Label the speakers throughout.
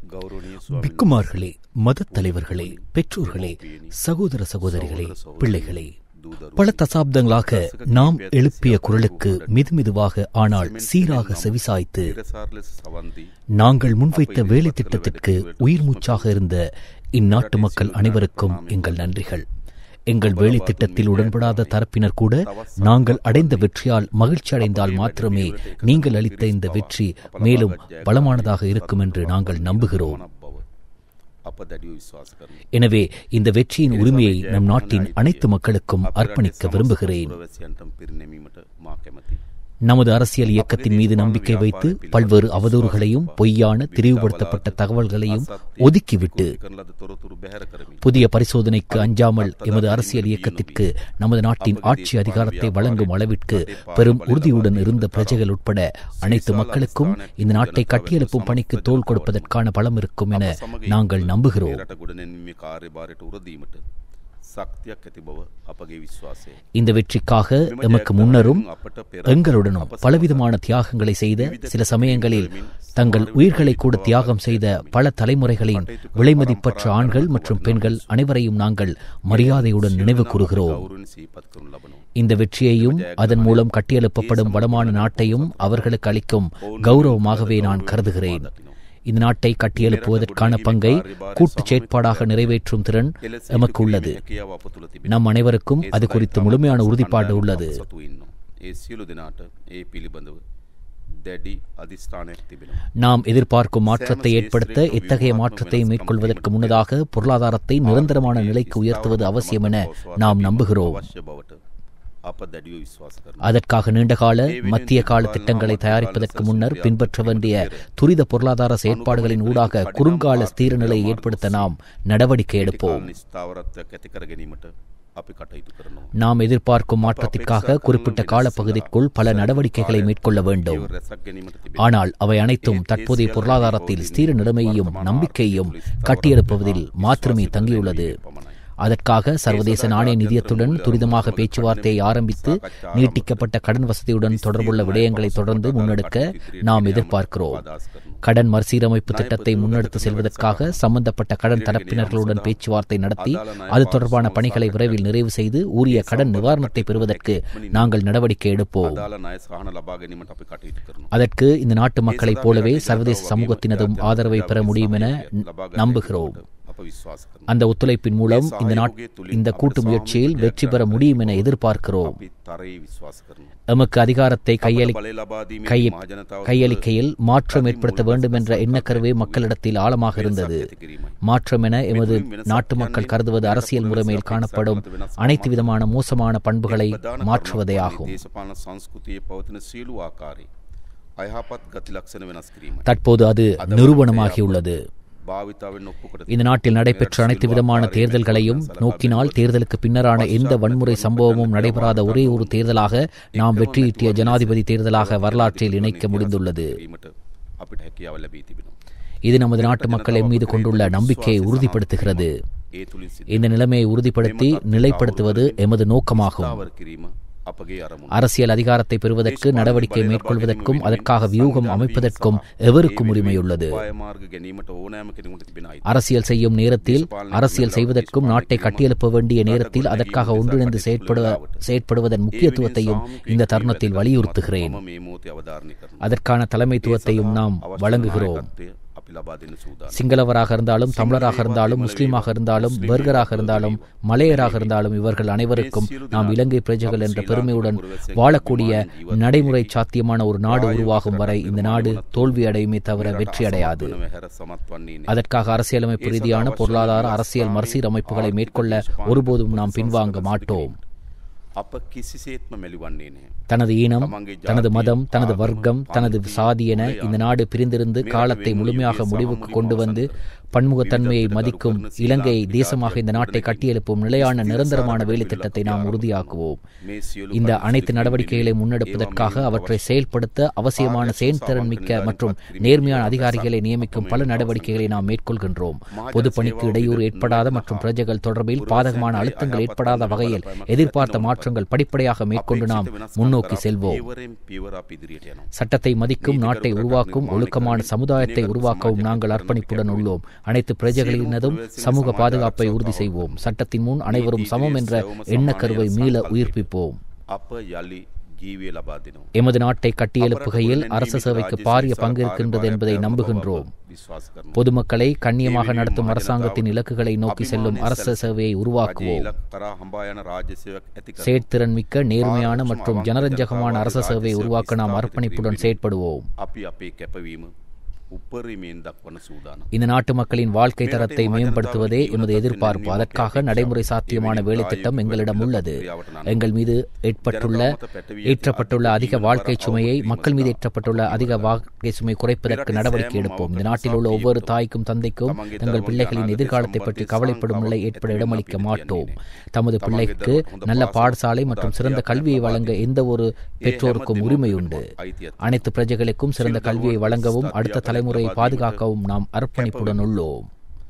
Speaker 1: ගෞරවනීය ස්වාමීන්
Speaker 2: பிக்குமார்களே மதத் தலைவர்களே பெற்றோர்களே சகோதர சகோதரிகளே பிள்ளைகளே பல தசாப்தங்களாக நாம் எழுப்பிய குரலுக்கு மெதுமெதுவாக ஆனால் சீராக செவிசாய்த்து
Speaker 1: නිරසාර ලෙස සවන් දී
Speaker 2: நாங்கள் முன்வைத்த வேலை திட்டத்திற்கு உயிர் மூச்சாக இருந்த இந்நாட்டு மக்கள் அனைவருக்கும் எங்கள் நன்றிகள் எங்கள் வேலை திட்டத்தில் உடன்படாத தரப்பினர் கூட நாங்கள் அடைந்த வெற்றியால் மகிழ்ச்சி அடைந்தால் மாத்திரமே நீங்கள் அளித்த இந்த வெற்றி மேலும் பலமானதாக இருக்கும் என்று நாங்கள் நம்புகிறோம்
Speaker 1: මනක් බව අප දැඩිව විශ්වාස කරමු.
Speaker 2: எனவே இந்த வெற்றியின் உரிமையை நம் நாட்டின் அனைத்து மக்களுக்கும் அர்ப்பணிக்க விரும்புகிறேன்
Speaker 1: පුරවැසියන්ටම පිරිනැමීමට මා කැමති.
Speaker 2: நமது அரசியல் இயக்கத்தின் மீது நம்பிக்கை வைத்து பல்வேறு அவதூறுகளையும் பொய்யான திரிவுபடுத்தப்பட்ட தகவல்களையும் ஒதுக்கிவிட்டு
Speaker 1: කරන ලද තොරතුරු බැහැර කරමින්
Speaker 2: புதிய பரிசோதனைக்கு அஞ்சாமல் எமது அரசியல் இயக்கத்திற்கு நமது நாட்டின் ஆட்சி அதிகாரத்தை வழங்கும் அளவிற்கு பெரும் உறுதியுடன் இருந்த பிரஜைகள் உட்பட அனைத்து மக்களுக்கும் இந்த நாட்டை கட்டியெழுப்பும் பணிக்கு தோள் கொடுப்பதற்கான பலம் இருக்கும் என நாங்கள் நம்புகிறோம்
Speaker 1: රට ගොඩනැන්ීමේ කාර්යභාරයට උරදීමට ශක්තියක් ඇති බව අපගේ විශ්වාසය.
Speaker 2: இந்த வெற்றிக்காக எமக்கு முன்னரும் எங்களுடனும் பலவிதமான தியாகங்களை செய்த சில சமயங்களில் தங்கள் உயிர்களை கூட தியாகம் செய்த பல தலைமுறைகளின் விலைமதிப்பற்ற ஆண்கள் மற்றும் பெண்கள் அனைவரையும் நாங்கள் மரியாதையுடன் நினைவு கூறுகிறோம்
Speaker 1: ගෞරවයෙන් සිහිපත් කරනු ලබනවා.
Speaker 2: இந்த வெற்றியையும் அதன் மூலம் கட்டியெழுப்பப்படும் வடமான நாட்டையும் அவர்களுக்கு அளிக்கும் கௌரவமாகவே நான் கருதுகிறேன் இந்த நாட்டை கட்டியெழுப்புவதற்கான பங்கை கூட்டுச் செயற்பாடாக நிறைவேற்றும் திறன் எமக்கு உள்ளது
Speaker 1: කියාව අප තුළ තිබෙනවා.
Speaker 2: நம் அனைவருக்கும் அது குறித்து முழுமையான உறுதிப்பாடு உள்ளது
Speaker 1: සතු ඉන්නවා. ඒ සියලු දෙනාට ඒ පිළිබඳව දැඩි අධිස්ථානයක් තිබෙනවා.
Speaker 2: நாம் எதிர்பார்க்கும் மாற்றத்தை ஏற்படுத்த இத்தகைய மாற்றத்தை மேற்கொள்வதற்கு முன்னதாக பொருளாதாரத்தை நிரந்தரமான நிலைக்கு உயர்த்துவது அவசியம் என நாம் நம்புகிறோம்
Speaker 1: අවශ්‍ය බවට අප දැඩිව විශ්වාස කරනවා.
Speaker 2: அதற்காக நீண்டகால மத்திய கால திட்டங்களை தயாரிப்பதற்கு முன்னர் பின்பற்ற வேண்டிய துரித பொருளாதார செயற்பாடுகளின் ஊடாக குறுங்கால ஸ்திர நிலையை ஏற்படுத்த நாம் நடவடிக்கை எடுப்போம்
Speaker 1: ස්ථාවරත්වයක් ඇති කර ගැනීමට අපි කටයුතු කරනවා.
Speaker 2: நாம் எதிர்பார்க்கும் மாற்றத்திற்காக குறிப்பிட்ட காலப்பகுதிக்குள் பல நடவடிக்கைகளை மேற்கொள்ள வேண்டும்
Speaker 1: ඒව රැසක් ගැනීමට තිබෙනවා.
Speaker 2: ஆனால் அவை அனைத்தும் தற்போதைய பொருளாதாரத்தில் ஸ்திர நிலைமையையும் நம்பிக்கையும் கட்டியெழுப்புவதில் மாத்திரமே தங்கியுள்ளது அதற்காக சர்வதேச நாணய நிதியத்துடன் துரிதமாக பேச்சுவார்த்தையை ஆரம்பித்து நீட்டிக்கப்பட்ட கடன் வசதியுடன் தொடர்புள்ள விடயங்களை தொடர்ந்து முன்னெடுக்க நாம் எதிர்பார்க்கிறோம் கடன் மறுசீரமைப்பு திட்டத்தை முன்னெடுத்து செல்வதற்காக சம்பந்தப்பட்ட கடன் தரப்பினர்களுடன் பேச்சுவார்த்தை நடத்தி அது தொடர்பான பணிகளை விரைவில் நிறைவு செய்து உரிய கடன் நிவாரணத்தை பெறுவதற்கு நாங்கள் நடவடிக்கை எடுப்போம்
Speaker 1: අදාළ ණය සහන ලබා ගැනීමට අපි කටයුතු කරනවා.
Speaker 2: அதற்கு இந்த நாட்டு மக்களைப் போலவே சர்வதேச சமூகத்தினதும் ஆதரவை பெற முடியும் என நம்புகிறோம்
Speaker 1: අප විශ්වාස කරනවා.
Speaker 2: அந்த ஒத்துழைப்பின் மூலம் இந்த நாட் இந்த கூட்டு முயற்சியில் வெற்றி பெற முடியும் என எதிர்பார்க்கிறோம்
Speaker 1: අපි තරයේ විශ්වාස කරනවා.
Speaker 2: எமக்கு அதிகாரத்தை கையளி
Speaker 1: බලය ලබා දීමේ
Speaker 2: கைய
Speaker 1: මහජනතාව
Speaker 2: கையளிக்கையில் மாற்றம் ஏற்படுத்த வேண்டும் என்ற எண்ணக்கருவே மக்களிடத்தில் ஆழமாக இருந்தது மாற்றம் என எமது நாட்டு மக்கள் கருதுவது அரசியல் முறைமையில் காணப்படும் அனைத்து விதமான மோசமான பண்புகளை மாற்றுவதே ஆகும்
Speaker 1: දේශපාලන සංස්කෘතියේ පවතින සියලු ආකාරයේ අයහපත් ගති ලක්ෂණ වෙනස් කිරීම.
Speaker 2: தற்போது அது நிறுவனமாகியுள்ளது
Speaker 1: භාවිතාවෙන් ඔප්පු කර
Speaker 2: இந்த நாட்டில் நடைபெற்ற அனைத்து விதமான தேர்தல்களையும் நோக்கினால் தேர்தலுக்கு பின்னரான எந்த வன்முறை சம்பவமும் நடைபெறாத ஒரே ஒரு தேர்தலாக நாம் வெற்றியீட்டிய ஜனாதிபதி தேர்தலாக வரலாற்றில் இணைக்க முடிந்துள்ளது
Speaker 1: කිරීමට අපිට හැකියාව ලැබී තිබෙනවා.
Speaker 2: இது நமது நாட்டு மக்கள் எம் மீது கொண்டுள்ள நம்பிக்கையை உறுதிப்படுத்துகிறது
Speaker 1: ඒ තුලින් සිද්ධ
Speaker 2: இந்த நிலைமையை உறுதிப்படுத்தி நிலைப்படுத்துவது எமது நோக்கமாகும்
Speaker 1: ස්ථාවර කිරීම අපගේ අරමුණ.
Speaker 2: அரசியல் அதிகாரத்தை பெறுவதற்கு நடவடிக்கை மேற்கொள்வதற்கும் அதற்காக வியூகம் அமைப்பதற்கும் எவருக்கும் உரிமையுள்ளது
Speaker 1: උපාය මාර්ග ගැනීමට ඕනෑම කෙනෙකුට තිබෙන අයිතිය.
Speaker 2: அரசியல் செய்யும் நேரத்தில் அரசியல் செய்வதற்கும் நாட்டை கட்டியெழுப்ப வேண்டிய நேரத்தில் அதற்காக ஒன்றிணைந்து செயற்படுவ செயற்படுவதன் முக்கியத்துவத்தையும் இந்த தருணத்தில் வலியுறுத்துகிறேன்
Speaker 1: මම මේ මොහොතේ අවධාරණය කරනවා.
Speaker 2: அதற்கான தலைமைத்துவத்தையும் நாம் வழங்குகிறோம்
Speaker 1: නායකත්වය අපි ලබා දෙන්න සූදානම්.
Speaker 2: சிங்களவராக இருந்தாலும் தமிழராக இருந்தாலும் முஸ்லீமாக இருந்தாலும் பர்கராக இருந்தாலும் மலையராக இருந்தாலும் இவர்கள் அனைவருக்கும் நாம் இலங்கை பிரஜைகள் என்ற பெருமையுடன் வாழக்கூடிய நடைமுறை சாத்தியமான ஒரு நாடு உருவாகும் வரை இந்த நாடு தோல்வி அடையுமே தவிர வெற்றி அடையாது
Speaker 1: වනව හැර සමත් වන්නේ නෑ.
Speaker 2: அதற்காக அரசியலமைப்பு ரீதியான பொருளாதார அரசியல் மறுசீரமைப்புகளை மேற்கொள்ள ஒருபோதும் நாம் பின்வாங்க மாட்டோம்
Speaker 1: අප කිසිසේත්ම මැලිවන්නේ නැහැ.
Speaker 2: தனது ஈனம் தனது மதம் தனது வர்க்கம் தனது சாதி என இந்த நாடு பிரிந்திருந்து காலத்தை முழுமையாக முடிவுக்கு கொண்டு வந்து பன்முகத்தன்மையை மதிக்கும் இலங்கையை தேசமாக இந்த நாட்டை கட்டியெழுப்பும் நிலையான நிரந்தரமான வேலை திட்டத்தை நாம் உறுதியாக்குவோம்
Speaker 1: මේ සියලු
Speaker 2: இந்த அனைத்து நடவடிக்கைகளை முன்னெடுப்பதற்காக அவற்றை செயல்படுத்த அவசியமான செயல்திறன் மிக்க மற்றும் நேர்மையான அதிகாரிகளை நியமிக்கும் பல நடவடிக்கைகளை நாம் மேற்கொள்கின்றோம் பொதுப்பணிக்கு இடையூறு ஏற்படாத மற்றும் பிரஜைகள் தொடர்பில் பாதகமான அழுத்தங்கள் ஏற்படாத வகையில் எதிர்பார்த்த மாற்ற மாற்றங்கள் படிப்படியாக மேற்கொண்டு நாம் முன்னோக்கி செல்வோம்
Speaker 1: පියවරෙන් පියවර අපි ඉදිරියට යනවා.
Speaker 2: சட்டத்தை மதிக்கும் நாட்டை உருவாக்கும் ஒழுக்கமான சமுதாயத்தை உருவாக்கவும் நாங்கள் அர்ப்பணிப்புடன் உள்ளோம் அனைத்து பிரஜைகளினதும் சமூக பாதுகாப்பை உறுதி செய்வோம் சட்டத்தின் முன் அனைவரும் சமம் என்ற எண்ணக்கருவை மீள உயிர்ப்பிப்போம்
Speaker 1: අප යළි ජීවය ලබා දෙනවා.
Speaker 2: எமது நாட்டை கட்டியெழுப்புகையில் அரச சேவைக்கு பாரிய பங்கு இருக்கின்றது என்பதை நம்புகின்றோம்
Speaker 1: විශ්වාස කරනවා.
Speaker 2: பொதுமக்களை கண்ணியமாக நடத்தும் அரசாங்கத்தின் இலக்குகளை நோக்கி செல்லும் அரச சேவையை உருவாக்குவோம்
Speaker 1: ඉලක්ක කරා හඹා යන රාජ්‍ය සේවයක් ඇති කර
Speaker 2: செயற்திறன் மிக்க நேர்மையான மற்றும் ஜனரஞ்சகமான அரச சேவையை உருவாக்க நாம் அர்ப்பணிப்புடன் செயற்படுவோம்
Speaker 1: අපි අපේ කැපවීම උපරිමයෙන් දක්වන සූදානම්.
Speaker 2: இந்த நாட்டு மக்களின் வாழ்க்கை தரத்தை மேம்படுத்துவதே எமது எதிர்பார்ப்பு அதற்காக நடைமுறை சாத்தியமான வேலைத்திட்டம் எங்களிடம் உள்ளது எங்கள் மீது ஏற்பட்டுள்ள ஏற்றப்பட்டுள்ள அதிக வாழ்க்கை சுமையை மக்கள் மீது ஏற்றப்பட்டுள்ள அதிக வாழ்க்கை சுமை குறைப்பதற்கு நடவடிக்கை எடுப்போம் இந்த நாட்டில் உள்ள ஒவ்வொரு தாய்க்கும் தந்தைக்கும் தங்கள் பிள்ளைகளின் எதிர்காலத்தை பற்றி கவலைப்படும் நிலை ஏற்பட இடமளிக்க மாட்டோம் தமது பிள்ளைக்கு நல்ல பாடசாலை மற்றும் சிறந்த கல்வியை வழங்க எந்த ஒரு பெற்றோருக்கும் உரிமை உண்டு அனைத்து பிரஜைகளுக்கும் சிறந்த கல்வியை வழங்கவும் அடுத்த தலைமுறையை பாதுகாக்கவும் நாம் அர்ப்பணிப்புடன் உள்ளோம்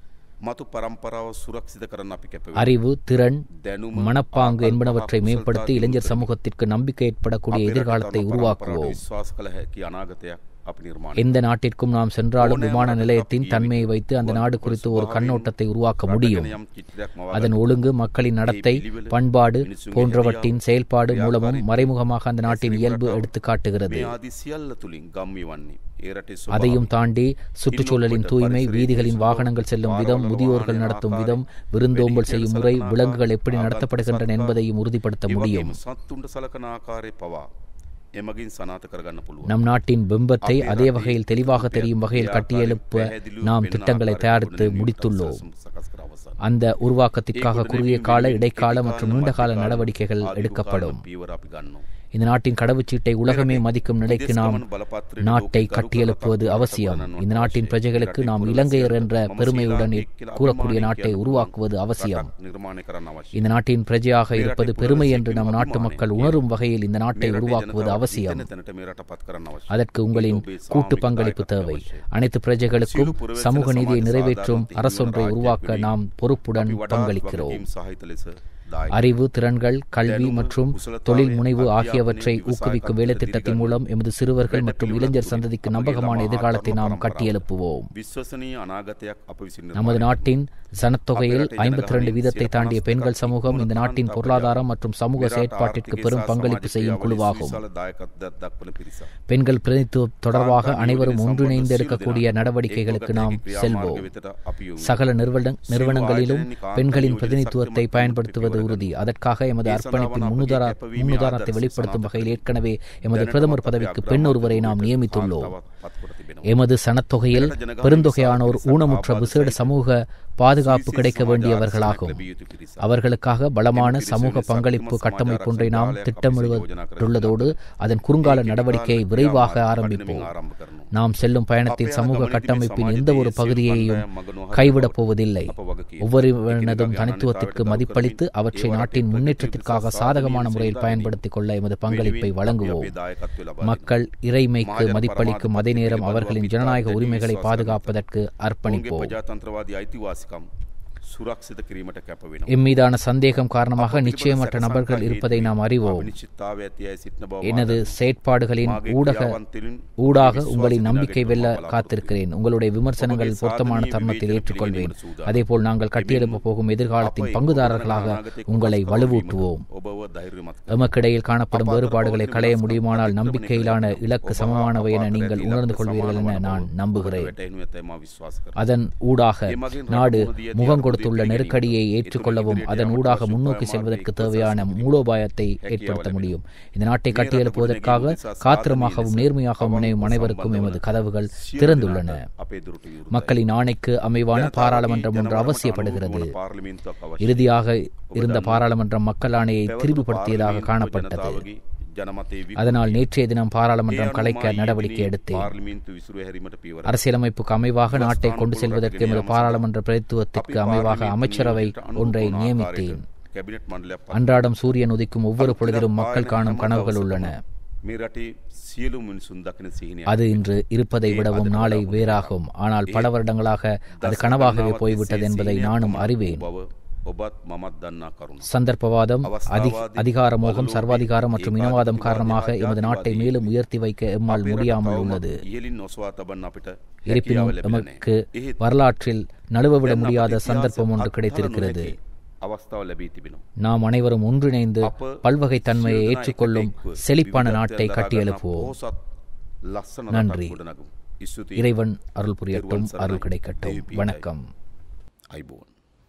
Speaker 1: මතු පරම්පරාව සුරක්ෂිත කරන්න අපි කැප
Speaker 2: அறிவு திறன்
Speaker 1: දැනුම
Speaker 2: மனப்பாங்கு என்பனவற்றை மேம்படுத்தி இளைஞர் சமூகத்திற்கு நம்பிக்கை ஏற்படக்கூடிய எதிர்காலத்தை உருவாக்குவோம்
Speaker 1: විශ්වාස කළ හැකි අනාගතයක් අපි නිර්මාණය
Speaker 2: எந்த நாட்டிற்கும் நாம் சென்றாலும் விமான நிலையத்தின் தன்மையை வைத்து அந்த நாடு குறித்து ஒரு கண்ணோட்டத்தை உருவாக்க முடியும்
Speaker 1: යම් චිත්‍රයක් මවා
Speaker 2: அதன் ஒழுங்கு மக்களின் நடத்தை பண்பாடு போன்றவற்றின் செயல்பாடு மூலமும் மறைமுகமாக அந்த நாட்டின் இயல்பு எடுத்து காட்டுகிறது
Speaker 1: මේ ආදි සියල්ල තුළින් ගම්මි වන්නේ ඒ රටේ
Speaker 2: அதையும் தாண்டி சுற்றுச்சூழலின் தூய்மை வீதிகளின் வாகனங்கள் செல்லும் விதம் முதியோர்கள் நடத்தும் விதம் விருந்தோம்பல் செய்யும் முறை விலங்குகள் எப்படி நடத்தப்படுகின்றன என்பதையும் உறுதிப்படுத்த முடியும்
Speaker 1: සත්තුන්ට සලකන ආකාරය පවා එමගින් සනාත කරගන්න පුළුවන්
Speaker 2: நம் நாட்டின் பிம்பத்தை அதே வகையில் தெளிவாக தெரியும் வகையில் கட்டியெழுப்ப நாம் திட்டங்களை தயாரித்து முடித்துள்ளோம்
Speaker 1: සකස් කර අවසන්
Speaker 2: அந்த உருவாக்கத்திற்காக குறுகிய கால இடைக்கால மற்றும் நீண்டகால நடவடிக்கைகள் எடுக்கப்படும்
Speaker 1: පියවර අපි ගන්නවා
Speaker 2: இந்த நாட்டின் கடவுச்சீட்டை உலகமே மதிக்கும் நிலைக்கு நாம் நாட்டை கட்டியெழுப்புவது அவசியம் இந்த நாட்டின் பிரஜைகளுக்கு நாம் இலங்கையர் என்ற பெருமையுடன் கூறக்கூடிய நாட்டை உருவாக்குவது அவசியம்
Speaker 1: නිර්මාණය කරන්න අවශ්‍ය
Speaker 2: இந்த நாட்டின் பிரஜையாக இருப்பது பெருமை என்று நம் நாட்டு மக்கள் உணரும் வகையில் இந்த நாட்டை உருவாக்குவது அவசியம்
Speaker 1: එතන තැනට මේ රට පත් කරන්න අවශ්‍ය
Speaker 2: அதற்கு உங்களின் கூட்டு பங்களிப்பு தேவை அனைத்து பிரஜைகளுக்கும் சமூக நீதியை நிறைவேற்றும் அரசொன்றை உருவாக்க நாம் பொறுப்புடன் பங்களிக்கிறோம்
Speaker 1: වගකීම් සහිත ලෙස දායක
Speaker 2: அறிவு திறன்கள் கல்வி மற்றும் தொழில் முனைவு ஆகியவற்றை ஊக்குவிக்கும் வேலைத்திட்டத்தின் மூலம் எமது சிறுவர்கள் மற்றும் இளைஞர் சந்ததிக்கு நம்பகமான எதிர்காலத்தை நாம் கட்டியெழுப்புவோம்
Speaker 1: විශ්වසනීය අනාගතයක් අප විසින්
Speaker 2: நமது நாட்டின் சனத்தொகையில் ஐம்பத்தி ரெண்டு வீதத்தை தாண்டிய பெண்கள் சமூகம் இந்த நாட்டின் பொருளாதாரம் மற்றும் சமூக செயற்பாட்டிற்கு பெரும் பங்களிப்பு செய்யும் குழுவாகும்
Speaker 1: විශාල දායකත්වයක් දක්වන පිරිසක්
Speaker 2: பெண்கள் பிரதிநிதித்துவம் தொடர்பாக அனைவரும் ஒன்றிணைந்து எடுக்கக்கூடிய நடவடிக்கைகளுக்கு நாம் செல்வோம்
Speaker 1: වෙතට අපි යොමු
Speaker 2: சகல நிறுவன நிறுவனங்களிலும் பெண்களின் பிரதிநிதித்துவத்தை பயன்படுத்துவது உறுதி அதற்காக எமது அர்ப்பணிப்பின் முன்னுதார முன்னுதாரணத்தை வெளிப்படுத்தும் வகையில் ஏற்கனவே எமது பிரதமர் பதவிக்கு பெண் ஒருவரை நாம் நியமித்துள்ளோம்
Speaker 1: පත් කොට තිබෙනවා
Speaker 2: எமது சனத்தொகையில் பெருந்தொகையானோர் ஊனமுற்ற விசேட சமூக பாதுகாப்பு கிடைக்க வேண்டியவர்களாகும்
Speaker 1: ලැබිය යුතු පිරිසක්
Speaker 2: அவர்களுக்காக பலமான சமூக பங்களிப்பு கட்டமைப்பொன்றை நாம் திட்டமிடுவதுள்ளதோடு அதன் குறுங்கால நடவடிக்கையை விரைவாக ஆரம்பிப்போம்
Speaker 1: ආරම්භ කරනවා
Speaker 2: நாம் செல்லும் பயணத்தில் சமூக கட்டமைப்பின் எந்த ஒரு பகுதியையும் கைவிடப் போவதில்லை ஒவ்வொருவனதும் தனித்துவத்திற்கு மதிப்பளித்து அவற்றை நாட்டின் முன்னேற்றத்திற்காக சாதகமான முறையில் பயன்படுத்திக் கொள்ள எமது பங்களிப்பை வழங்குவோம்
Speaker 1: දායකත්වය ලබා
Speaker 2: மக்கள் இறைமைக்கு மதிப்பளிக்கும் அதே நேரம் அவர்களின் ஜனநாயக உரிமைகளை பாதுகாப்பதற்கு அர்ப்பணிப்போம்
Speaker 1: ප්‍රජාතන්ත්‍රවාදී අයිතිවාසිකම් සුරක්ෂිත කිරීමට කැප වෙනවා
Speaker 2: எம்மீதான சந்தேகம் காரணமாக நிச்சயமற்ற நபர்கள் இருப்பதை நாம் அறிவோம்
Speaker 1: නිශ්චිතතාවය ඇති අය සිටින බව
Speaker 2: எனது செயற்பாடுகளின் ஊடக ஊடாக உங்களின் நம்பிக்கை வெல்ல காத்திருக்கிறேன் உங்களுடைய விமர்சனங்கள் பொருத்தமான தருணத்தில் ஏற்றுக்கொள்வேன் அதேபோல் நாங்கள் கட்டியெழுப்ப போகும் எதிர்காலத்தின் பங்குதாரர்களாக உங்களை வலுவூட்டுவோம்
Speaker 1: ඔබව ධෛර්යමත්
Speaker 2: எமக்கிடையில் காணப்படும் வேறுபாடுகளை களைய முடியுமானால் நம்பிக்கையிலான இலக்கு சமமானவை என நீங்கள் உணர்ந்து கொள்வீர்கள் என நான் நம்புகிறேன்
Speaker 1: වැටෙනු ඇතයි මා විශ්වාස කර
Speaker 2: அதன் ஊடாக நாடு முகம் கொடுத்துள்ள நெருக்கடியை ஏற்றுக்கொள்ளவும் அதன் ஊடாக முன்னோக்கி செல்வதற்கு தேவையான மூலோபாயத்தை ஏற்படுத்த முடியும் இந்த நாட்டை கட்டியெழுப்புவதற்காக காத்திரமாகவும் நேர்மையாகவும் முனையும் அனைவருக்கும் எமது கதவுகள் திறந்துள்ளன
Speaker 1: අපේ දුරට විවෘතයි.
Speaker 2: மக்களின் ஆணைக்கு அமைவான பாராளுமன்றம் ஒன்று அவசியப்படுகிறது
Speaker 1: පාර්ලිමේන්තුවක් අවශ්‍ය
Speaker 2: இறுதியாக இருந்த பாராளுமன்றம் மக்கள் ஆணையை திரிவுபடுத்தியதாக காணப்பட்டது
Speaker 1: වගේ ජනමතයේ වි-
Speaker 2: அதனால் நேற்றைய தினம் பாராளுமன்றம் கலைக்க நடவடிக்கை எடுத்தேன்
Speaker 1: පාර්ලිමේන්තු විසුරු හැරීමට පියවර
Speaker 2: அரசியலமைப்புக்கு அமைவாக நாட்டை கொண்டு செல்வதற்கு எமது பாராளுமன்ற பிரதித்துவத்திற்கு அமைவாக அமைச்சரவை ஒன்றை நியமித்தேன்
Speaker 1: කැබිනට් මණ්ඩලයක් පත්
Speaker 2: அன்றாடம் சூரியன் உதிக்கும் ஒவ்வொரு பொழுதிலும் மக்கள் காணும் கனவுகள் உள்ளன
Speaker 1: මේ රටේ සියලු මිනිසුන් දකින සිහිනය
Speaker 2: அது இன்று இருப்பதை விடவும் நாளை வேறாகும் ஆனால் பல வருடங்களாக அது கனவாகவே போய்விட்டது என்பதை நானும் அறிவேன்
Speaker 1: බව ඔබත් මමත් දන්නා කරුණ.
Speaker 2: சந்தர்ப்பவாதம் அதி
Speaker 1: அவஸ்தாவாதி,
Speaker 2: அதிகாரமோகம்
Speaker 1: வலுலோபி,
Speaker 2: சர்வாதிகாரம் மற்றும் இனவாதம்
Speaker 1: ஏகாதிபதிவாதி,
Speaker 2: காரணமாக எமது நாட்டை
Speaker 1: ஜாதிவாதி,
Speaker 2: மேலும் உயர்த்தி வைக்க எம்மால்
Speaker 1: අපේ රට
Speaker 2: முடியாமல்
Speaker 1: තවමත්
Speaker 2: உள்ளது
Speaker 1: ඉහළින් ඔස්වා තබන්න අපිට හැකියාව
Speaker 2: இருப்பினும்
Speaker 1: ලැබිලා
Speaker 2: எமக்கு
Speaker 1: නැහැ. එහෙත්
Speaker 2: வரலாற்றில் நழுவவிட
Speaker 1: දැන්
Speaker 2: முடியாத
Speaker 1: අපට
Speaker 2: சந்தர்ப்பம்
Speaker 1: ඉතිහාසය
Speaker 2: ஒன்று
Speaker 1: අත්හළ
Speaker 2: கிடைத்திருக்கிறது
Speaker 1: නොහැකි අවස්ථාව ලැබී තිබෙනවා.
Speaker 2: நாம் அனைவரும் ஒன்றிணைந்து
Speaker 1: අප
Speaker 2: பல்வகைத்தன்மையை
Speaker 1: සියලු දෙනා
Speaker 2: ஏற்றுக்கொள்ளும்
Speaker 1: එකට එක්ව
Speaker 2: செழிப்பான
Speaker 1: විවිධත්වයන්
Speaker 2: நாட்டை
Speaker 1: දරා
Speaker 2: கட்டியெழுப்புவோம்
Speaker 1: ගන්නා පොහොසත් ලස්සන
Speaker 2: நன்றி.
Speaker 1: රටක් ගොඩනගමු. ස්තුතියි.
Speaker 2: இறைவன் அருள் புரியட்டும்
Speaker 1: තෙරුවන් සරණයි.
Speaker 2: அருள் கிடைக்கட்டும்
Speaker 1: දෙවි පීඨයි.
Speaker 2: வணக்கம்
Speaker 1: අයිබෝන්